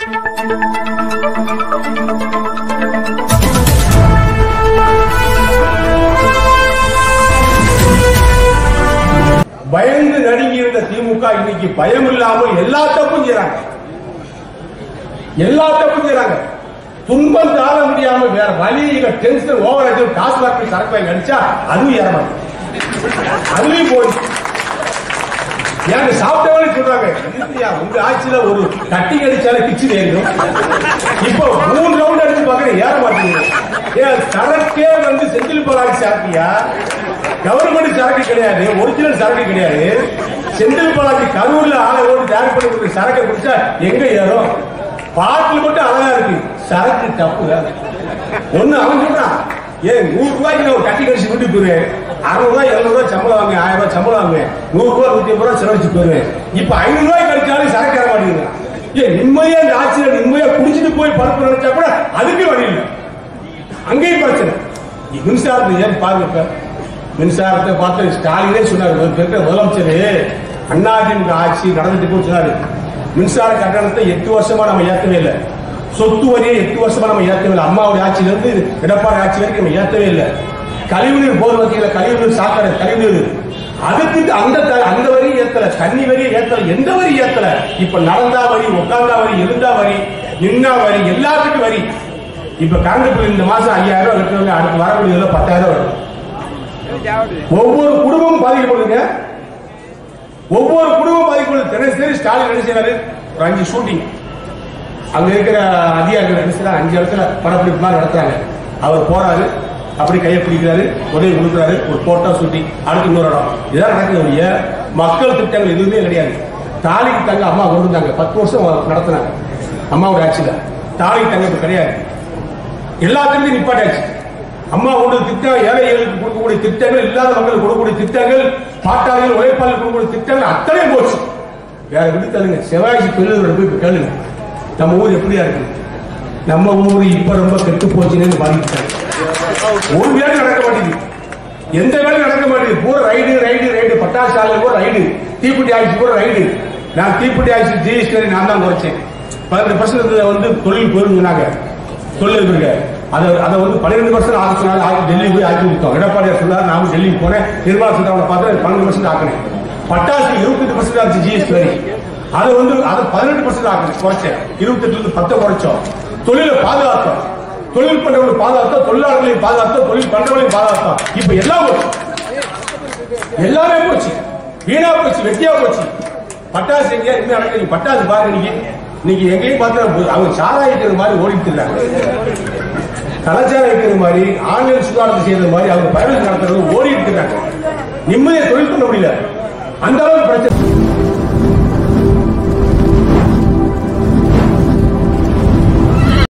பயந்து நடுங்கி இருந்த திமுக இன்னைக்கு பயம் இல்லாமல் எல்லா தப்பும் செய்றாங்க எல்லா தப்பும் செய்றாங்க துன்பம் தாழ முடியாம வேற வழி இல்ல டென்ஷன் ஓவர் ஆச்சு காசு வாக்கி சரக்கு வாங்கி அடிச்சா அதுவும் ஏறமாது அதுலயும் போய் எனக்கு சாப்பிட்டவனே சொல்றாங்க இல்லையா உங்க ஆட்சியில ஒரு கட்டி அடிச்சாலே கிச்சு நேரிடும் இப்போ மூணு ரவுண்ட் அடிச்சு பாக்குறேன் ஏற மாட்டேங்குது ஏன் சரக்கே வந்து செந்தில் பாலாஜி சாப்பிட்டியா கவர்மெண்ட் சரக்கு கிடையாது ஒரிஜினல் சரக்கு கிடையாது செந்தில் பாலாஜி கரூர்ல ஆளை ஓட்டு தயார் பண்ணி கொடுக்குற சரக்கை குடிச்சா எங்க ஏறும் பாட்டில் மட்டும் அழகா இருக்கு சரக்கு தப்பு ஒண்ணு அவன் சொல்றான் ஏன் நூறு ரூபாய்க்கு நான் ஒரு கட்டி கடிச்சு வீட்டுக்கு போயிருவேன் அறுநூறு ரூபாய் எழுநூறு ரூபாய் சம்பளம் வாங்க ஆயிரம் ரூபாய் சம்பளம் வாங்குவேன் நூறு ரூபாய் நூத்தி ஐம்பது ரூபாய் செலவழிச்சு போயிருவேன் இப்ப ஐநூறு ரூபாய் கிடைச்சாலும் சரக்கு ஏற மாட்டேங்குது ஏன் நிம்மதியா இந்த ஆட்சியில நிம்மதியா குடிச்சிட்டு போய் பருப்பு நினைச்சா கூட அதுக்கு வழி இல்லை அங்கேயும் பிரச்சனை மின்சாரத்தை ஏன் பாருங்க இப்ப மின்சாரத்தை பார்த்து ஸ்டாலினே சொன்னார் ஒரு இருக்கிற முதலமைச்சர் அதிமுக ஆட்சி நடந்துட்டு போய் சொன்னாரு மின்சார கட்டணத்தை எட்டு வருஷமா நம்ம ஏத்தவே இல்லை சொத்து வரியை எட்டு வருஷமா நம்ம ஏத்தவே இல்லை அம்மாவுடைய ஆட்சியில இருந்து எடப்பாடி ஆட்சி வரைக்கும் நம்ம ஏத்தவே இல்லை கழிவுநீர் போர் வகையில கழிவுநீர் சாக்கடை கழிவுநீர் அதுக்கு அந்த த- அந்த வரி ஏத்தல தண்ணி வரி ஏத்தல எந்த வரி ஏத்தல இப்ப நடந்தா வரி உட்கார்ந்தா வரி எழுந்தா வரி நின்னா வரி எல்லாத்துக்கும் வரி இப்ப கரண்ட் பில் இந்த மாசம் ஐயாயிரம் ரூபாய் கட்டுறவங்க அடுத்து வரக்கூடியதுல பத்தாயிரம் வரும் ஒவ்வொரு குடும்பமும் பாதிக்கப்படுங்க ஒவ்வொரு குடும்பம் பாதிக்கப்படுது தினசரி ஸ்டாலின் என்ன செய்யறாரு ஒரு அஞ்சு ஷூட்டிங் அங்க இருக்கிற அதிகாரிகள் என்ன செய்யறாங்க அஞ்சு இடத்துல படப்பிடிப்பு மாதிரி நடத்துறாங்க அவர் போறாரு அப்படி கையை பிடிக்கிறாரு உதவி கொடுக்குறாரு ஒரு போட்டோ ஷூட்டிங் அடுத்து இன்னொரு இடம் இதான் நடக்குது ஒழிய மக்கள் திட்டங்கள் எதுவுமே கிடையாது தாலிக்கு தங்க அம்மா கொண்டு வந்தாங்க பத்து வருஷம் நடத்தினாங்க அம்மாவோட ஆட்சியில தாலிக்கு தங்க இப்ப கிடையாது எல்லாத்துக்கும் நிப்பாட்டாச்சு அம்மா கொண்டு திட்டம் ஏழைகளுக்கு கொடுக்கக்கூடிய திட்டங்கள் இல்லாத மக்களுக்கு கொடுக்கக்கூடிய திட்டங்கள் பாட்டாளிகள் உழைப்பாளர்கள் கொடுக்கக்கூடிய திட்டங்கள் அத்தனையும் போச்சு வேற விட்டு தள்ளுங்க செவ்வாய்ச்சி தொழில் போய் இப்ப கேளுங்க நம்ம ஊர் எப்படியா இருக்கு நம்ம ஊர் இப்ப ரொம்ப கெட்டு போச்சுன்னு பாதிக்கிட்டாங்க ஒரு வேலை நடக்க மாட்டேங்குது எந்த வேலையும் நடக்க மாட்டேங்குது பூரா ரைடு ரைடு ரைடு பட்டாசு ஆலை கூட ரைடு தீப்பெட்டி ஆட்சி கூட ரைடு நான் தீப்பெட்டி ஆட்சி ஜிஎஸ்டி நான் தான் குறைச்சேன் பதினெட்டு பர்சன்ட் வந்து தொழில் போயிருந்தாங்க தொழில் இருக்கு அதை அதை வந்து பன்னிரெண்டு பர்சன்ட் ஆக சொன்னாங்க ஆக்கி டெல்லி போய் ஆக்கி கொடுத்தோம் எடப்பாடியார் சொன்னார் நானும் டெல்லிக்கு போனேன் நிர்மலா சீதாராமன் பார்த்து பன்னெண்டு பர்சன்ட் ஆக்கினேன் பட்டாசு இருபத்தெட்டு பர்சன்ட் ஆச்சு ஜிஎஸ்டி வரி அதை வந்து அதை பதினெட்டு பர்சன்ட் ஆக்கணும் குறைச்சேன் இருபத்தெட்டுல இருந்து பத்தை குறைச்சோம் தொழிலை பாதுகாத்தோம் தொழில் பண்றவங்களை பாதுகாத்தோம் தொழிலாளர்களையும் பாதுகாத்தோம் தொழில் பண்றவங்களையும் பாதுகாத்தோம் இப்ப எல்லாம் போச்சு எல்லாமே போச்சு வீணா போச்சு வெட்டியா போச்சு பட்டாசு எங்கேயா இனிமே நடக்குது நீங்க பட்டாசு பாருங்க நீங்க நீங்க எங்கேயும் பார்த்தா அவங்க சாராயம் வைக்கிற மாதிரி ஓடிட்டு இருக்காங்க கலாச்சாரம் வைக்கிற மாதிரி ஆன்லைன் சுகாதாரத்தை செய்யறது மாதிரி அவங்க பயணம் நடத்துறது ஓடிட்டு இருக்காங்க நிம்மதியை தொழில் பண்ண முடியல அந்த அளவுக்கு பிரச்சனை